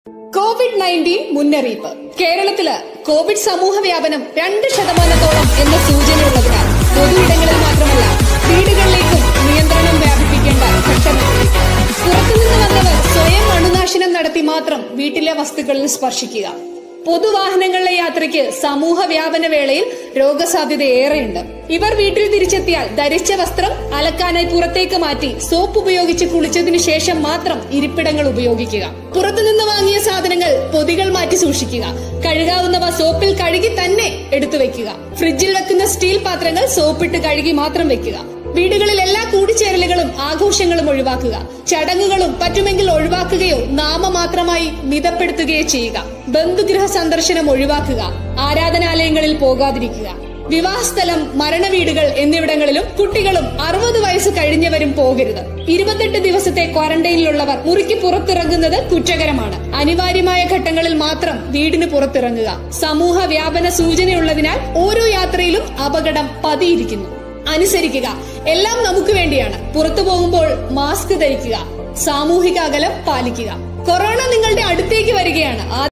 Covid nineteen മുന്നറിയിപ്പ് കേരളത്തില് Covid സമൂഹ വ്യാപനം രണ്ട് ശതമാനത്തോളം എന്ന സൂചനയുള്ളതിനാൽ പൊതുയിടങ്ങളിൽ മാത്രമല്ല വീടുകളിലേക്കും നിയന്ത്രണം വ്യാപിപ്പിക്കേണ്ട ഘട്ടമെത്തി പുറത്തുനിന്ന് വന്നവർ സ്വയം അണുനാശനം നടത്തി മാത്രം വീട്ടിലെ വസ്തുക്കളിൽ സ്പർശിക്കുക പൊതുവാഹനങ്ങളിലെ യാത്രയ്ക്ക് സമൂഹ വ്യാപന വേളയിൽ രോഗസാധ്യത ഏറെയുണ്ട് ഇവർ വീട്ടിൽ തിരിച്ചെത്തിയാൽ ധരിച്ച വസ്ത്രം അലക്കാനായി പുറത്തേക്ക് മാറ്റി സോപ്പ് ഉപയോഗിച്ച് കുളിച്ചതിനു ശേഷം മാത്രം ഇരിപ്പിടങ്ങൾ ഉപയോഗിക്കുക പുറത്തുനിന്ന് വാങ്ങിയ സാധനങ്ങൾ പൊതികൾ മാറ്റി സൂക്ഷിക്കുക കഴുകാവുന്നവ സോപ്പിൽ കഴുകി തന്നെ എടുത്തു വെക്കുക ഫ്രിഡ്ജിൽ വെക്കുന്ന സ്റ്റീൽ പാത്രങ്ങൾ സോപ്പിട്ട് കഴുകി മാത്രം വെക്കുക വീടുകളിൽ എല്ലാ കൂടിച്ചേരലുകളും ആഘോഷങ്ങളും ഒഴിവാക്കുക ചടങ്ങുകളും പറ്റുമെങ്കിൽ ഒഴിവാക്കുകയോ നാമമാത്രമായി മിതപ്പെടുത്തുകയോ ചെയ്യുക ബന്ധുഗൃഹ സന്ദർശനം ഒഴിവാക്കുക ആരാധനാലയങ്ങളിൽ പോകാതിരിക്കുക വിവാഹസ്ഥലം മരണവീടുകൾ എന്നിവിടങ്ങളിലും കുട്ടികളും അറുപത് വയസ്സ് കഴിഞ്ഞവരും പോകരുത് ഇരുപത്തെട്ട് ദിവസത്തെ ക്വാറന്റൈനിലുള്ളവർ മുറിക്ക് പുറത്തിറങ്ങുന്നത് കുറ്റകരമാണ് അനിവാര്യമായ ഘട്ടങ്ങളിൽ മാത്രം വീടിന് പുറത്തിറങ്ങുക സമൂഹ വ്യാപന സൂചനയുള്ളതിനാൽ ഓരോ യാത്രയിലും അപകടം പതിയിരിക്കുന്നു അനുസരിക്കുക എല്ലാം നമുക്ക് വേണ്ടിയാണ് പുറത്തു പോകുമ്പോൾ മാസ്ക് ധരിക്കുക സാമൂഹിക അകലം പാലിക്കുക കൊറോണ നിങ്ങളുടെ അടുത്തേക്ക് വരികയാണ് ആ